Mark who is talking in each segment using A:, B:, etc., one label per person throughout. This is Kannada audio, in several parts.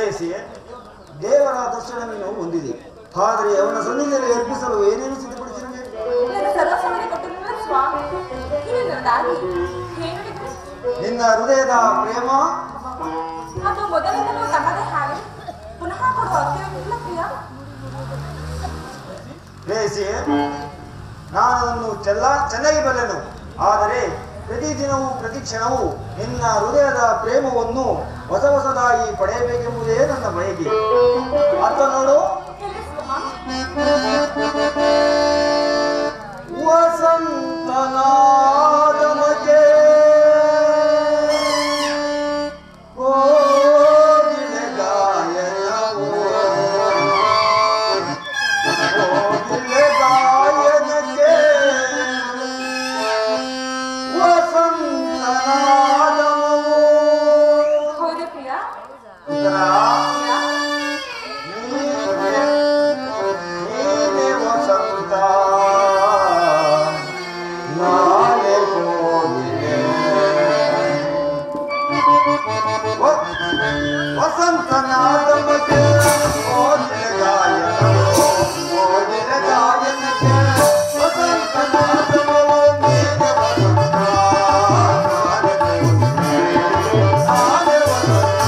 A: ಪ್ರೇಯಸಿ ದೇವರ ದರ್ಶನವನ್ನು ಹೊಂದಿದೆ ಆದರೆ ಅವನ ಸನ್ನಿಧಿಯಲ್ಲಿ ಅರ್ಪಿಸಲು ಏನೇನು ಸಿದ್ಧಪಡಿಸಿರುವೆ
B: ನನ್ನ ಸರ್ವಸ್ವವನ್ನು ಕೊಟ್ಟಿರುವ ಸ್ವಾಮಿ ಇದು ನನ್ನದಾಗಿ ಹೇಳಿದ್ರೆ
A: ನಿನ್ನ ಹೃದಯದ ಪ್ರೇಮ
B: ಅದು ಮೊದಲಿಂದಲೂ ತಮ್ಮದೇ ಹಾಗೆ ಪುನಃ ಕೊಡುವ ಅಗತ್ಯವಿಲ್ಲ ಪ್ರಿಯ
A: ಪ್ರೇಯಸಿ ನಾನು ಅದನ್ನು ಚೆಲ್ಲ ಚೆನ್ನಾಗಿ ಬಲ್ಲೆನು ಆದರೆ ಪ್ರತಿದಿನವೂ ಪ್ರತಿ ಕ್ಷಣವೂ ನಿನ್ನ ಹೃದಯದ ಪ್ರೇಮವನ್ನು ಹೊಸ ಹೊಸದಾಗಿ ಪಡೆಯಬೇಕೆಂಬುದೇ ನನ್ನ ಬಯಕೆ ಅರ್ಥ ನೋಡು
B: ಎಲ್ಲಿ ಸ್ವಾಮಿ
A: ವಸಂತನಾದಮಗೆ ಕೋಗಿಲೆ ಗಾಯನವು ಕೋಗಿಲೆ ಗಾಯನಕ್ಕೆ ವಸಂತನಾದವು
B: ಹೌದು ಪ್ರಿಯ
A: ಉತ್ತರ
B: ಪ್ರಿಯ
A: ನೀನೆ ವಸಂತ ನಾಳೆ ಕೋಗಿಲೆ ವ- ವಸಂತನಾದ ಬಗ್ಗೆ ಕೋಗಿಲೆ ಗಾಯನವು ಕೋಗಿಲೆ ಗಾಯನಕ್ಕೆ ವಸಂತನಾದವು ನೀನೆ ವಸಂತ ನಾಳೆ ಕೋಗಿಲೆ ನಾಳೆ ವಸಂತ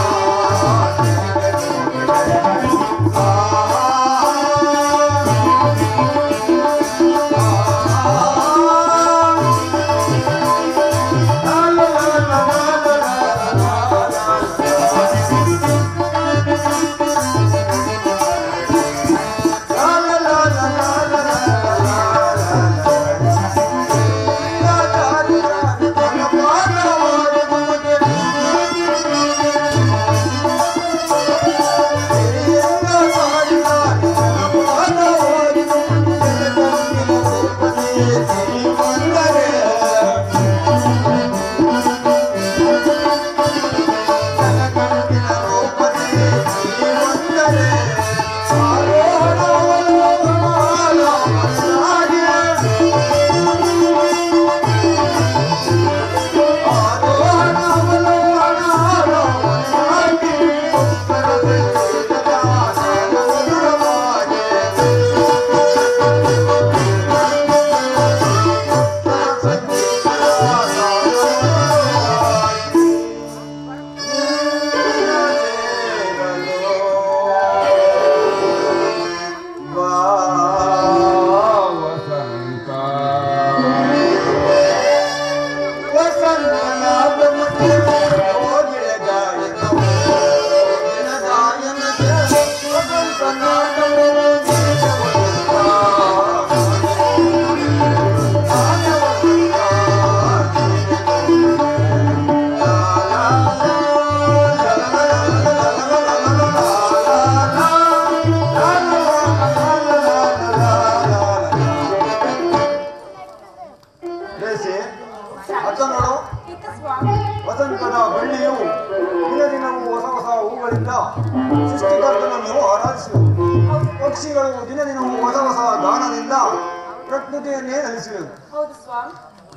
A: ಬೇಸಿ ಅರ್ಥ ನೋಡು
B: ಇತ್ತ ಸ್ವಾಮಿ
A: ವಸಂತದ ಬಳ್ಳಿಯು ದಿನ ದಿನವೂ ಹೊಸ ಹೊಸ ಹೂಗಳಿಂದ ಸೃಷ್ಟಿಕರ್ತನನ್ನು ಆರಾಧಿಸುವುದು
B: ಹೌದು
A: ಪಕ್ಷಿಗಳು ದಿನ ದಿನವೂ ಹೊಸ ಹೊಸ ಗಾನದಿಂದ ಪ್ರಕೃತಿಯನ್ನೇ ನಲಿಸುವುದು
B: ಹೌದು ಸ್ವಾಮಿ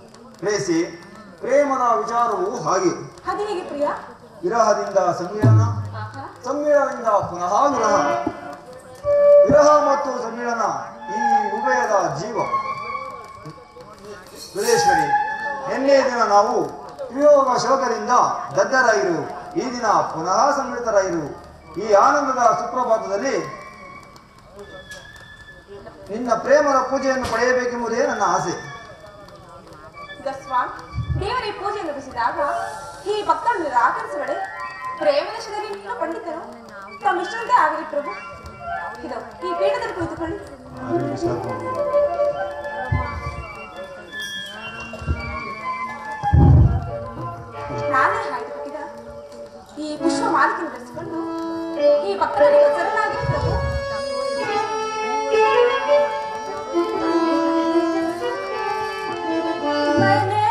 A: ಬೇಸಿ ಪ್ರೇಮದ ವಿಚಾರವು ಹಾಗೆ
B: ಹಾಗೆ ಹೇಗೆ ಪ್ರಿಯ
A: ವಿರಹದಿಂದ ಸಂಮಿಲನ
B: ಆಹಾ
A: ಸಮ್ಮಿಳನದಿಂದ ಪುನಃ ವಿರಹ ವಿರಹ ಮತ್ತು ಸಮ್ಮಿಳನ ಈ ಉಭಯದ ಜೀವ ಸುರೇಶ್ವರಿ ನಿನ್ನೆ ದಿನ ನಾವು ವಿಯೋಗ ಶೋಕದಿಂದ ದಗ್ಧರಾಗಿರು ಈ ದಿನ ಪುನಃ ಸಮ್ಮಿಳಿತರಾಗಿರು ಈ ಆನಂದದ ಸುಪ್ರಭಾತದಲ್ಲಿ ನಿನ್ನ ಪ್ರೇಮದ ಪೂಜೆಯನ್ನು ಪಡೆಯಬೇಕೆಂಬುದೇ ನನ್ನ ಆಸೆ
B: ಈಗ ಸ್ವಾಮಿ ದೇವರ ಈ ಪೂಜೆಯನ್ನು ಮುಗಿಸಿದಾಗ ಈ ಭಕ್ತರು ನಿರಾಕರಿಸುವಡೆ ಪ್ರೇಮದೇಶದಲ್ಲಿ ನೀನು ಪಂಡಿತರು ತಮ್ಮಿಷ್ಟಂತೆ ಆಗಲಿ ಪ್ರಭು ಇದು ಈ ಪೀಠದಲ್ಲಿ ಕುಳಿತುಕೊಳ್ಳಿ ನಾನೇ ಹಾಯ್ದು ಕೊಟ್ಟಿದ ಈ ಪುಷ್ಪ ಮಾಲಿಕೆಯನ್ನು ಧರಿಸಿಕೊಂಡು ಈ ಭಕ್ತರಲ್ಲಿ ಸರಳಾಗಿ ಪ್ರಭು मैंने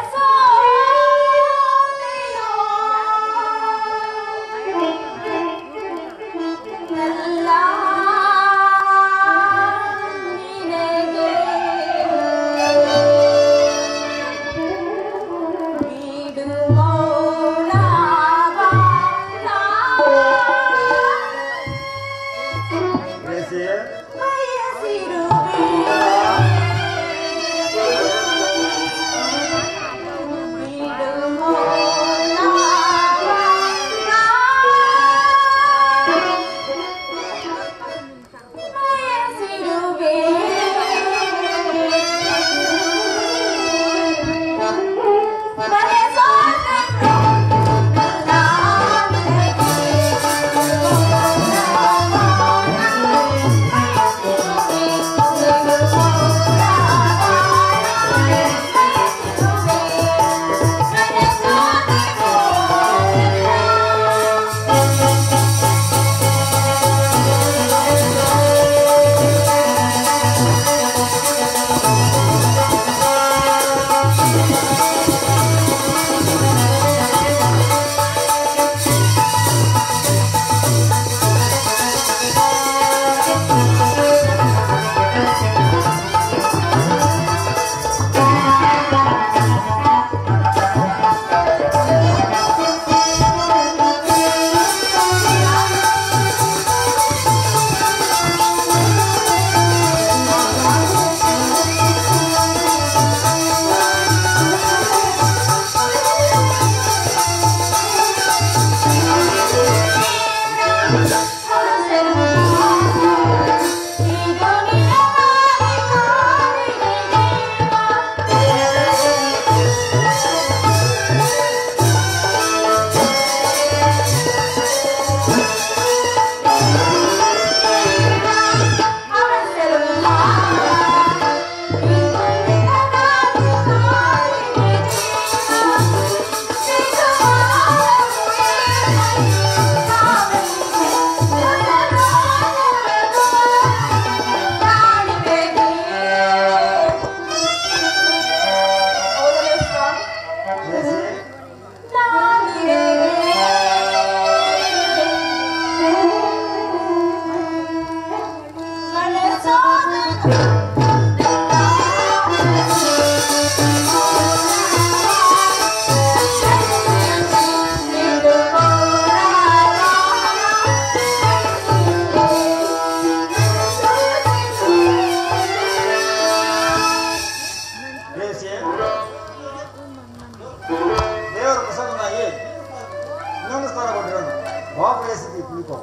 B: ಮೌನ
A: ಬೇಯಿಸಿದ್ವಿ ಕುಳಿತು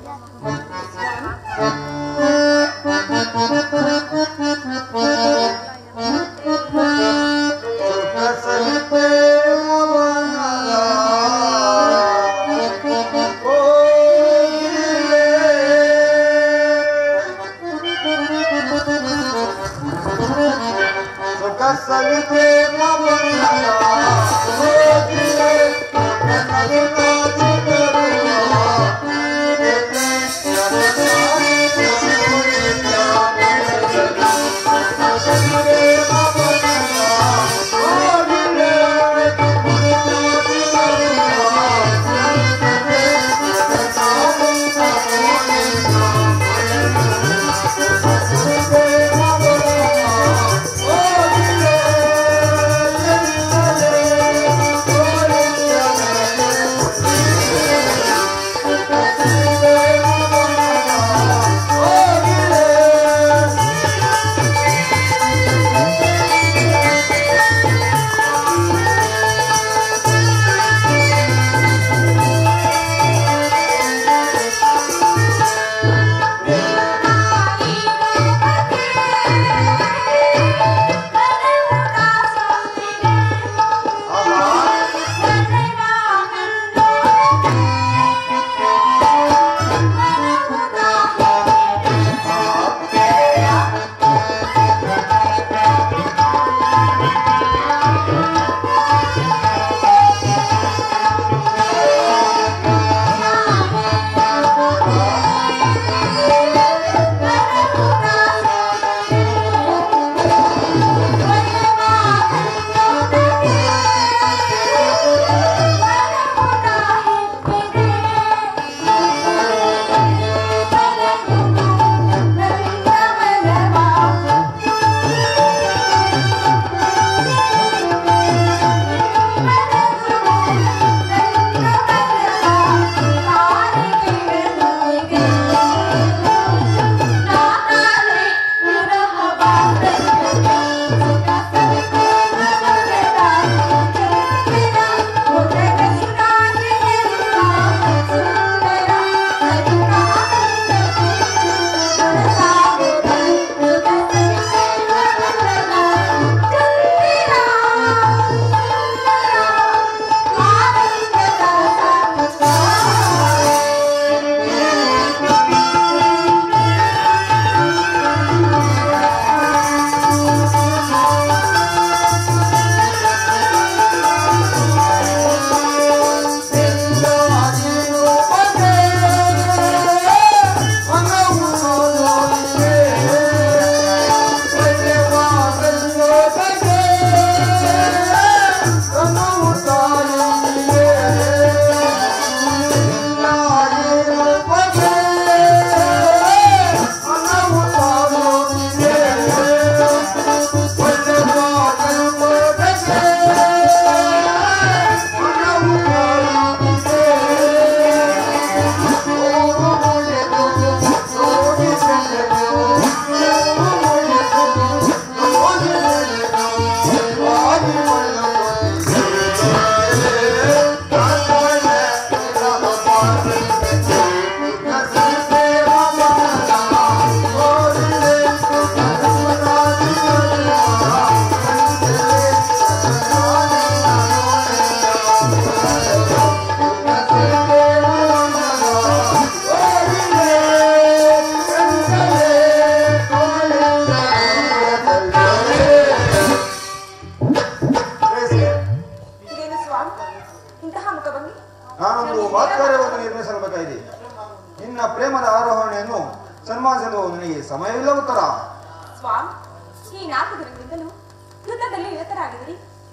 B: ಇದೇನು ಸ್ವಾಮಿ ಇಂತಹ ಮುಖಭಂಗಿ
A: ನಾನೊಂದು ವಾತ್ಕಾರ್ಯವನ್ನು ನಿರ್ಮಿಸಬೇಕಾಗಿದೆ ನಿನ್ನ ಪ್ರೇಮದ ಆರೋಹಣೆಯನ್ನು ಸನ್ಮಾನಿಸಲು ನನಗೆ ಸಮಯವಿಲ್ಲ ಉತ್ತರ
B: ಸ್ವಾಮಿ ಈ ನಾಲ್ಕು ದಿನಗಳಿಂದಲೂ ಯುದ್ಧದಲ್ಲಿ ನಿರತರಾಗಿದ್ದೀರಿ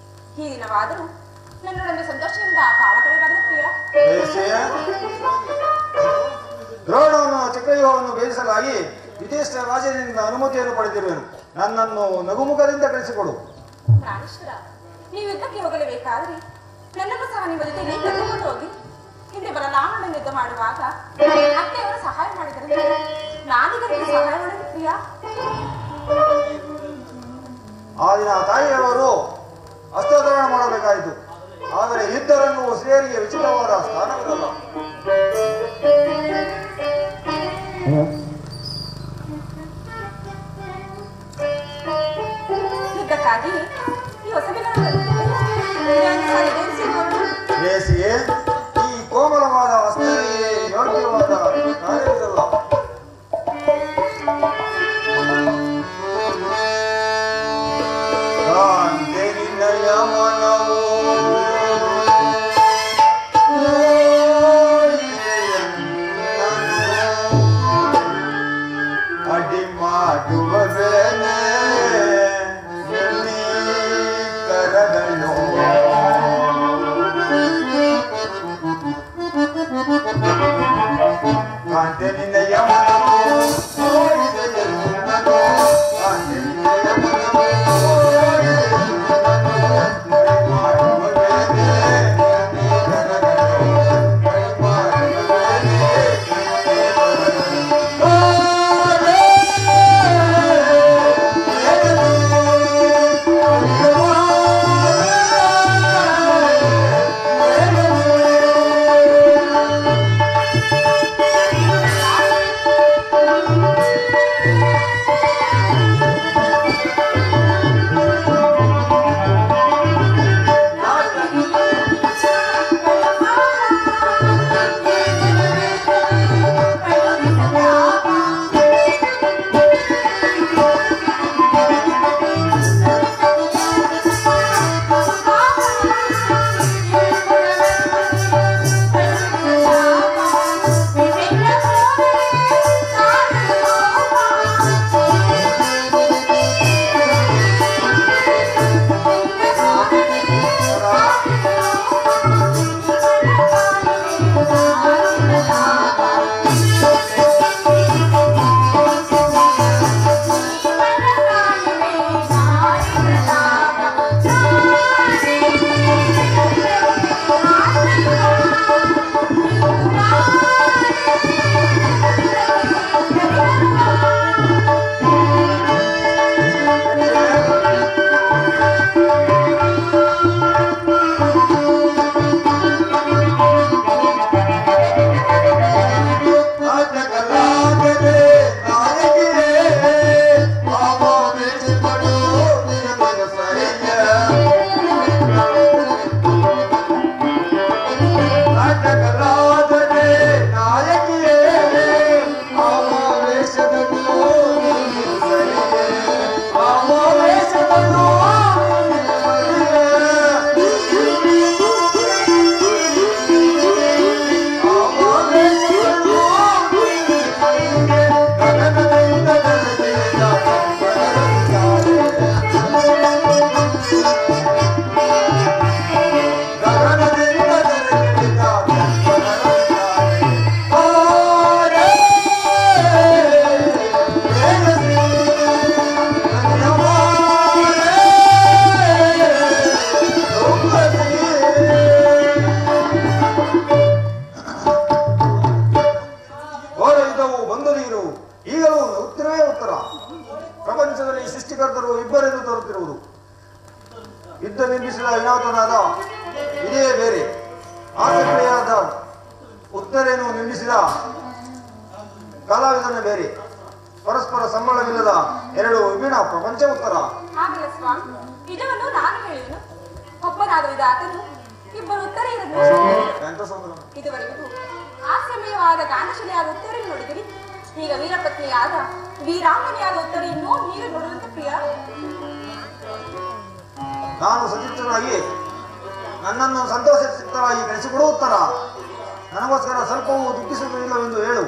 B: ಈ ದಿನವಾದರೂ ನನ್ನೊಡನೆ ಸಂತೋಷದಿಂದ ಕಾಲ ಕಳೆಯಬಾರದು ಪ್ರಿಯ
A: ಬೇಸೆಯ ದ್ರೋಣವನ್ನು ಚಕ್ರವ್ಯೂಹವನ್ನು ಭೇದಿಸಲಾಗಿ ವಿದೇಶ ರಾಜನಿಂದ ಅನುಮತಿಯನ್ನು ಪಡೆದಿರುವೆನು ನನ್ನನ್ನು ನಗುಮುಖದಿಂದ ಕಳಿಸಿಕೊಡು
B: ಪ್ರಾಣೇಶ್ವರ ನೀವು ಯುದ್ಧಕ್ಕೆ ಹೋಗಲೇಬೇಕಾದರೆ ನನ್ನನ್ನು ಸಹ ನಿಮ್ಮ ಜೊತೆಗೆ ಕರೆದುಕೊಂಡು ಹೋಗಿ ಹಿಂದೆ ಬಲರಾಮನ ಯುದ್ಧ ಮಾಡುವಾಗ ಅತ್ತೆಯವರು ಸಹಾಯ ಮಾಡಿದರೆ ನಾನೀಗ ನಿಮಗೆ ಸಹಾಯ ಮಾಡಲು ಪ್ರಿಯ
A: ಆ ದಿನ ತಾಯಿಯವರು ಹಸ್ತಧಾರಣ ಮಾಡಬೇಕಾಯಿತು ಆದರೆ ಇದ್ದರನ್ನು ಸ್ತ್ರೀಯರಿಗೆ ವಿಚಿತ್ರವಾದ ಸ್ಥಾನವಿರಲ್ಲ ಸರಿಯೇ ಈ ಕೋಮಲವಾದ ಹಸ್ತಗಳಿಗೆ ಯೋಗ್ಯವಾದ ಕಾರ್ಯವಿರಲ್ಲ ಕಾಂತೆ ನಿನ್ನಯ ಮನವು ಅಡಿ ಮಾಡುವ ಬೆನೆ ಕರಗಳು ಕಾಂತೆ ನಿನ್ನಯ ಮನವು ಕಾಂತೆ ನಿನ್ನಯ ಘೋರ ಯುದ್ಧವು ಬಂದು ನೀರು ಈಗಲೂ ಉತ್ತರವೇ ಉತ್ತರ ಪ್ರಪಂಚದಲ್ಲಿ ಸೃಷ್ಟಿಕರ್ತರು ಇಬ್ಬರೆಂದು ತರುತ್ತಿರುವುದು ಯುದ್ಧ ನಿಂದಿಸಿದ ವಿನಾಥನಾದ ಇದೇ ಬೇರೆ ಆಸಕ್ತಿಯಾದ ಉತ್ತರೇನು ನಿಂದಿಸಿದ ಕಲಾವಿದನೇ ಬೇರೆ ಪರಸ್ಪರ ಸಂಬಳವಿಲ್ಲದ ಎರಡು ವಿಭಿನ್ನ ಪ್ರಪಂಚ ಉತ್ತರ
B: ಹಾಗಲ್ಲ ಸ್ವಾಮಿ ನಿಜವನ್ನು ನಾನು ಹೇಳಿದನು ಒಬ್ಬನಾದ ವಿಧಾತನು ಇಬ್ಬರು ಉತ್ತರ ಇರಲು
A: ಎಂತ ಸಂಭ್ರಮ
B: ಇದುವರೆಗೂ ಆಶ್ರಮೀಯವಾದ ಗಾನಶಿಲೆಯಾದ ಉತ್ತರಿ ನೋಡಿದಿರಿ ಈಗ ವೀರಪತ್ನಿಯಾದ ವೀರಾಂಗನೆಯಾದ ಉತ್ತರಿ ಇನ್ನೂ ನೀರು ನೋಡುವಂತ ಪ್ರಿಯ
A: ನಾನು ಸಚಿತ್ರನಾಗಿ ನನ್ನನ್ನು ಸಂತೋಷಚಿತ್ತರಾಗಿ ಕಳಿಸಿಕೊಡುವ ಉತ್ತರ ನನಗೋಸ್ಕರ ಸ್ವಲ್ಪವೂ ದುಃಖಿಸುವುದಿಲ್ಲವೆಂದು ಹೇಳು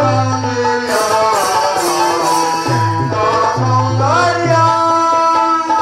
C: ಸೌಂದರ್ಯ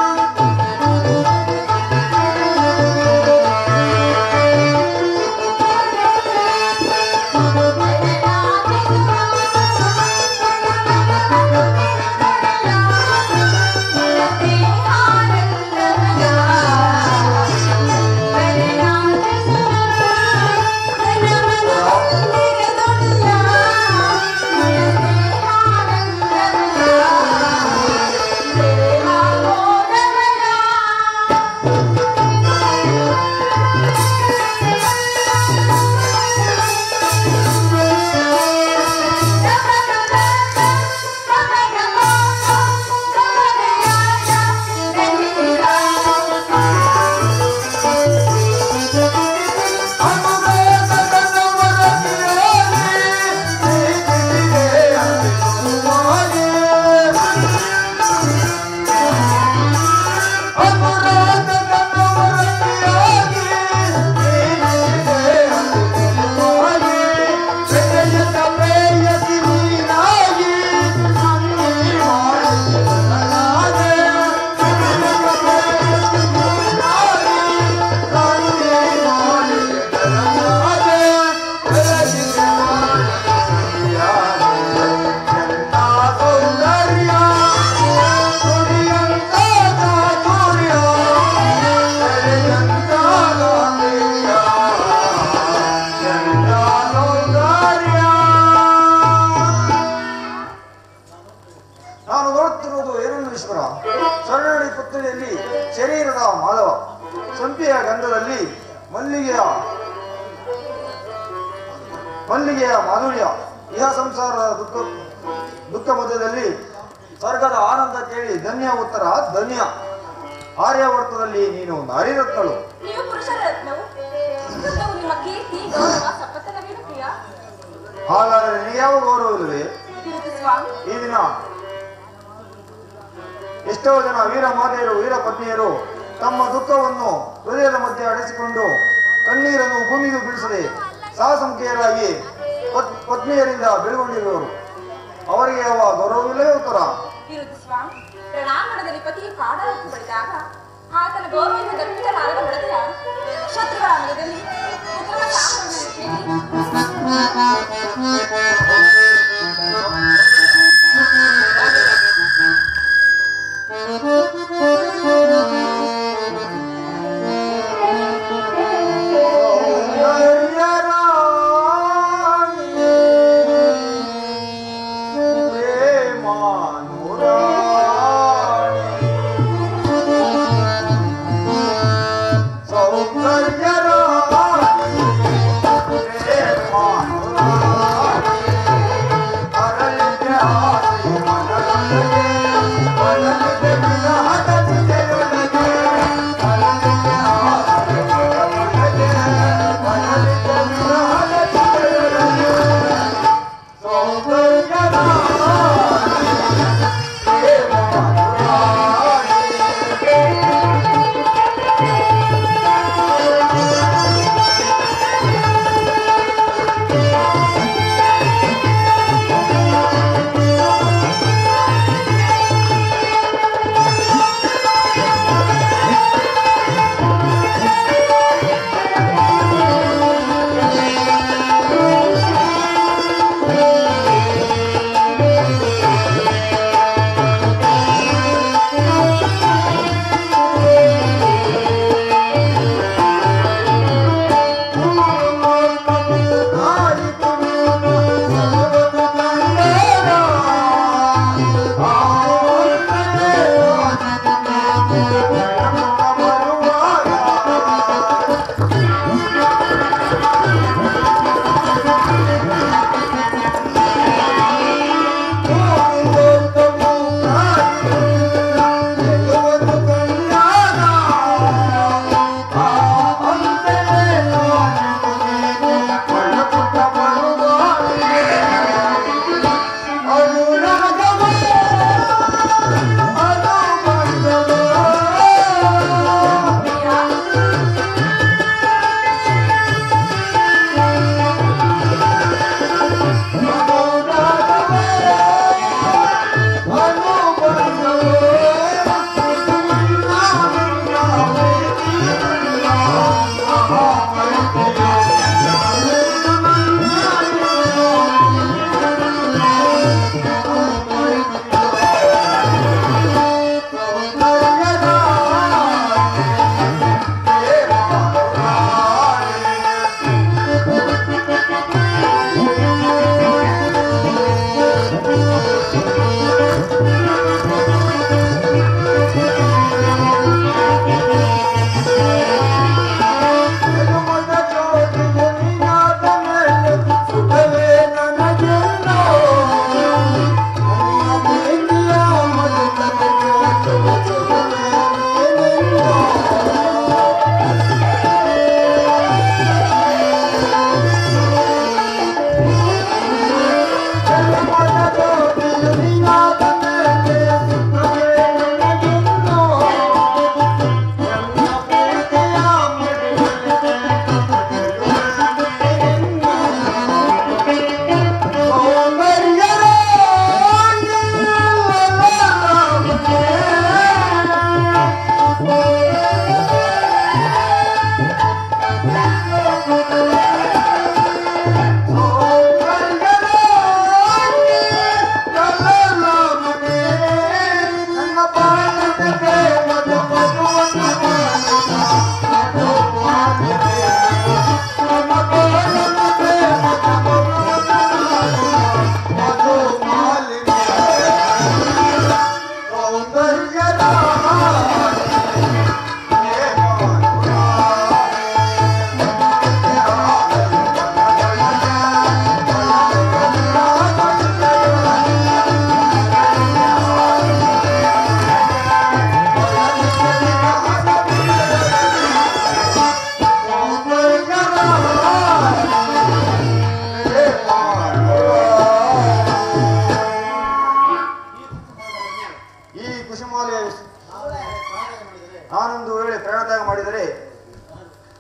A: ಮಧ್ಯದಲ್ಲಿ ಮಲ್ಲಿಗೆಯ ಮಲ್ಲಿಗೆಯ ಮಾಧುರ್ಯ ಇಹ ಸಂಸಾರದ ದುಃಖ ದುಃಖ ಮಧ್ಯದಲ್ಲಿ ಸ್ವರ್ಗದ ಆನಂದ ಕೇಳಿ ಧನ್ಯ ಉತ್ತರ ಧನ್ಯ ಆರ್ಯಾವರ್ತದಲ್ಲಿ ನೀನು ನಾರಿರತ್ನಳು
B: ನೀವು ಪುರುಷರ ರತ್ನವು ಉತ್ತಮವು ನಿಮ್ಮ ಕೀರ್ತಿ ಗೌರವ ಸಂಪತ್ತನವೇನು ಪ್ರಿಯ
A: ಹಾಗಾದರೆ ನಿನಗ್ಯಾವ ಗೌರವವಿಲ್ಲವೇ
B: ಕಿರುತ ಸ್ವಾಮಿ
A: ಈ ದಿನ ಎಷ್ಟೋ ಜನ ವೀರ ಮಾತೆಯರು ವೀರ ಪತ್ನಿಯರು ತಮ್ಮ ದುಃಖವನ್ನು ಹೃದಯದ ಮಧ್ಯೆ ಅಡೆಸಿಕೊಂಡು ಕಣ್ಣೀರನ್ನು ಭೂಮಿಗೆ ಬೀಳಿಸದೆ ಸಾಹಸಂಖ್ಯೆಯರಾಗಿ ಪತ್- ಪತ್ನಿಯರಿಂದ ಬೆಳಗೊಂಡಿರುವವರು ಅವರಿಗೆ ಯಾವ ಗೌರವವಿಲ್ಲವೇ ಉತ್ತರ
B: ಕಿರುತ ಸ್ವಾಮಿ ಪ್ರಣಾಮಣದಲ್ಲಿ ಪತಿಯು ಕಾಡಲಕ್ಕೆ ಬಡಿದಾಗ ಆತನ ಗೌರವದಿಂದ ಗರ್ಭಿತರಾದ ಬಡದರ ಶತ್ರುಗಳ ಅಂಗದಲ್ಲಿ ಪುತ್ರನ ಸಾಮವನ್ನು ಕೇಳಿ
A: ಸೌಂದರ್ಯ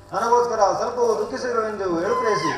A: ನನಗೋಸ್ಕರ ಸ್ವಲ್ಪ ದುಃಖಿಸಿರುವೆಂದು ಹೇಳು ಪ್ರೇಯಸಿ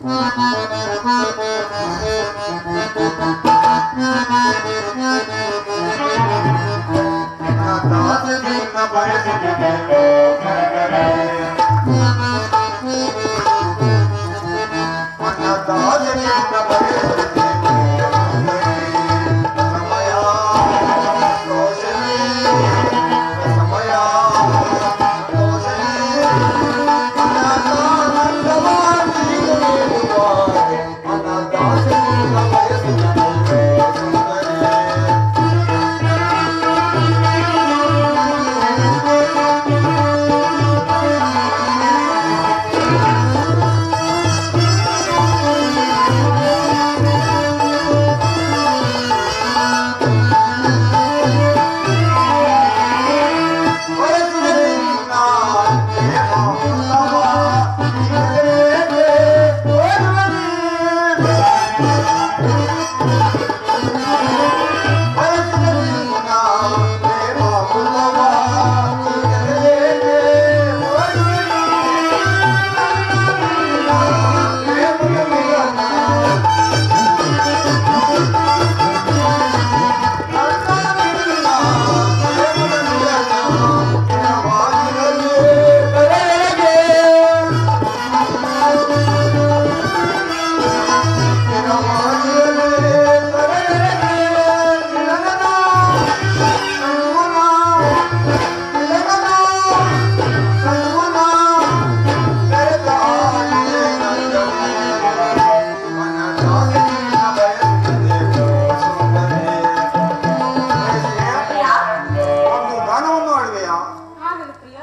B: ಪ್ರಿಯ
A: ಒಂದು ಗಾನವನ್ನು ಆಡುವೆಯಾ
B: ಆಗಲಿ ಪ್ರಿಯ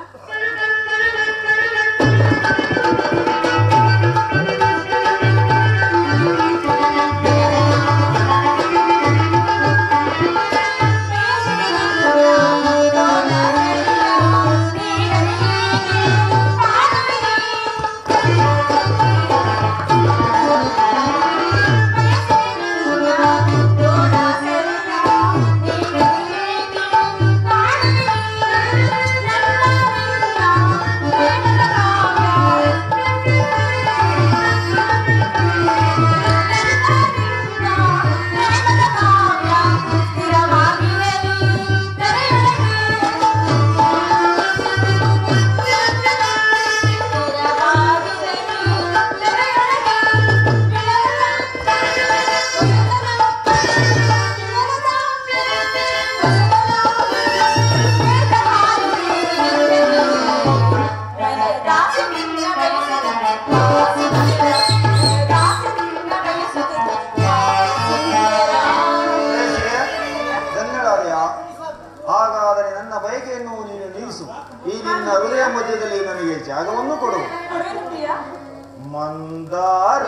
A: ಧನ್ಯಳಾದೆಯ ಹಾಗಾದರೆ ನನ್ನ ಬಯಕೆಯನ್ನು ನೀನು ನೀಗಿಸು ಈ ನಿನ್ನ ಹೃದಯ ಮಧ್ಯದಲ್ಲಿ ನನಗೆ ಜಾಗವನ್ನು ಕೊಡು
B: ಪ್ರಿಯ
A: ಮಂದಾರ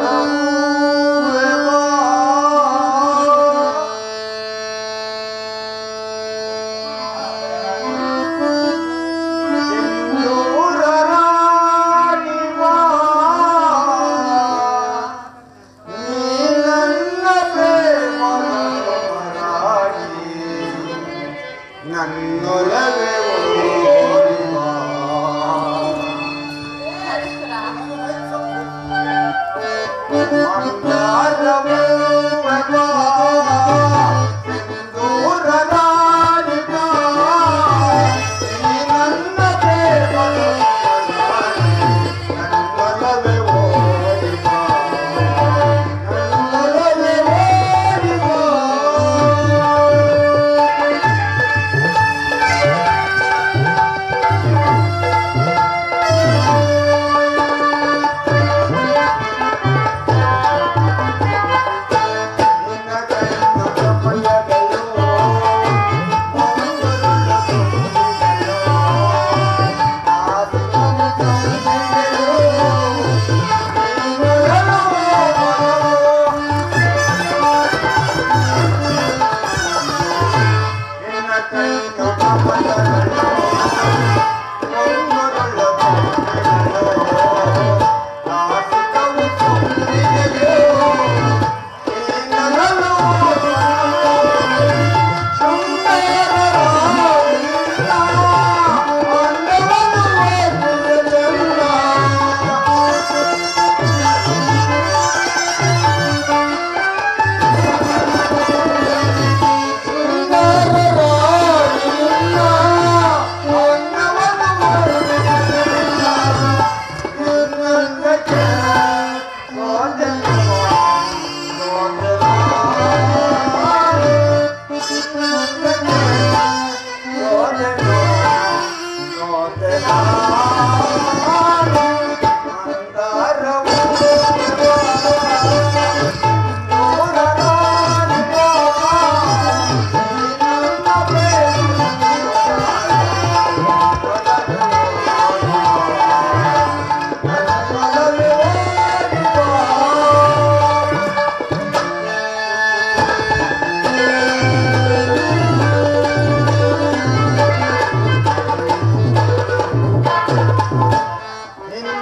A: ನನ್ನೊಲವೇ ಓಡಿವಾ.
C: ಿ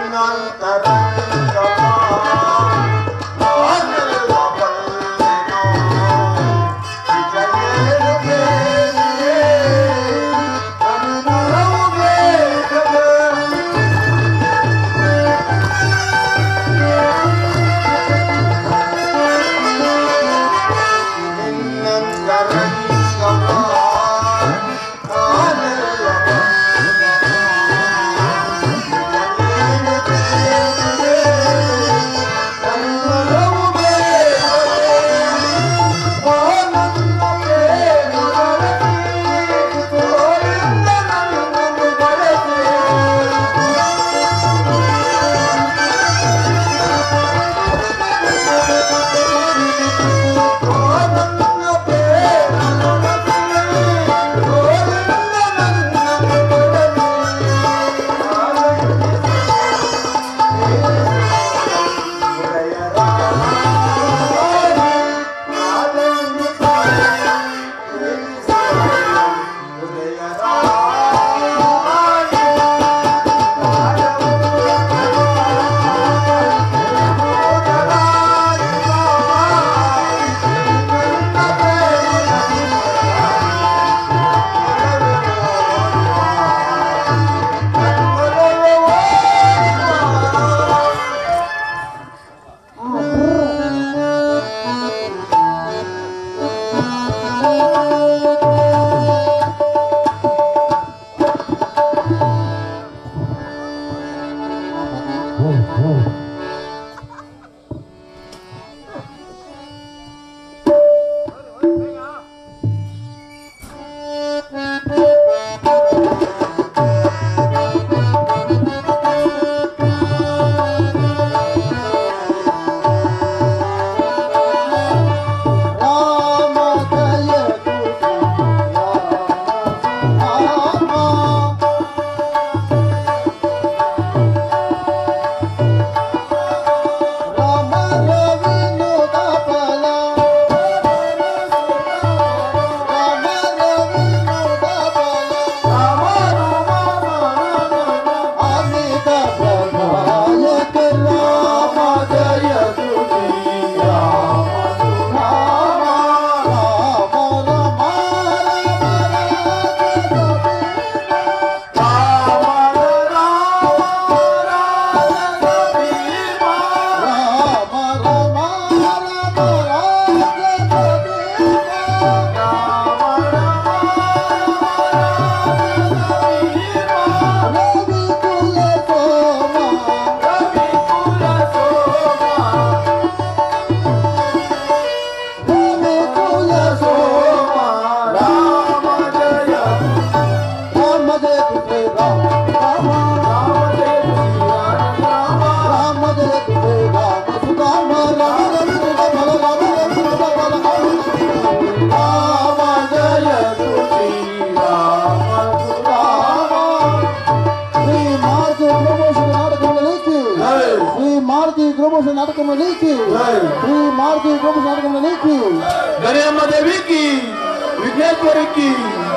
C: గృహభూషణ నాటకంలో నీకి శ్రీ మారుతి గృహభూషణ నాటకంలో నీకి
D: గణేమ్మ దేవికి విఘ్నేశ్వరికి